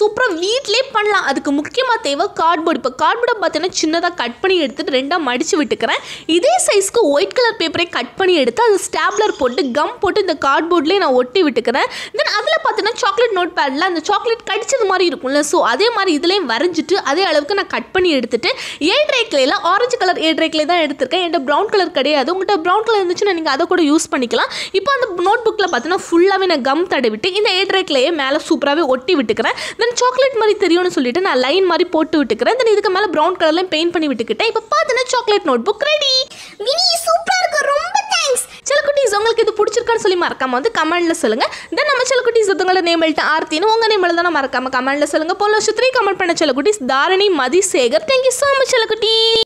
சூப்பராக வீட்டிலே பண்ணலாம் அதுக்கு முக்கியமாக தேவை கார்ட்போர்டு இப்போ கார்ட்போர்டை பார்த்தீங்கன்னா சின்னதாக கட் பண்ணி எடுத்துட்டு ரெண்டாக மடித்து விட்டுக்கிறேன் இதே சைஸ்க்கு ஒயிட் கலர் பேப்பரை கட் பண்ணி எடுத்து அது ஸ்டாப்லர் போட்டு கம் போட்டு இந்த கார்ட்போர்ட்லேயே நான் ஒட்டி விட்டுக்கிறேன் தென் அதில் பார்த்தீங்கன்னா சாக்லேட் நோட் பேடில் அந்த சாக்லேட் கடிச்சது மாதிரி இருக்கும்ல ஸோ அதே மாதிரி இதுலேயும் வரைஞ்சிட்டு அதே அளவுக்கு நான் கட் பண்ணி எடுத்துட்டு ஏட்ரை கிளேல ஆரஞ்சு கலர் ஏட்ரை கிளே தான் எடுத்திருக்கேன் என்கிட்ட ப்ரௌன் கலர் கிடையாது உங்கள்கிட்ட ப்ரௌன் கலர் இருந்துச்சுன்னா நீங்கள் அதை கூட யூஸ் பண்ணிக்கலாம் இப்போ அந்த நோட் புக்கில் பார்த்தீங்கன்னா ஃபுல்லாகவே நான் கம் தடவிட்டு இந்த ஏட்ரை கிளேயை மேலே சூப்பராகவே ஒட்டி விட்டுக்கிறேன் தென் சாக்லேட் மாதிரி தெரியும்னு சொல்லிட்டு நான் லைன் மாதிரி போட்டு விட்டுக்கிறேன் தென் இதுக்கு மேலே ப்ரௌன் கலர்லையும் பெயிண்ட் பண்ணி விட்டுக்கிட்டேன் இப்போ பார்த்தீங்கன்னா சாக்லேட் நோட் புக் ரெடி வினி சூப்பரா இருக்கு ரொம்ப தேங்க்ஸ் சில குட்டீஸ் உங்களுக்கு இது பிடிச்சிருக்கான்னு சொல்லி மறக்காம வந்து கமெண்ட்ல சொல்லுங்க தென் நம்ம சில குட்டீஸ் ஒருத்தவங்களோட நேம் எழுத்து ஆர்த்தின்னு உங்க நேம் எழுதான மறக்காம கமெண்ட்ல சொல்லுங்க போன வருஷத்துலேயும் கமெண்ட் பண்ண சில குட்டீஸ் Dharani Mathi Sekar thank you so much சில குட்டி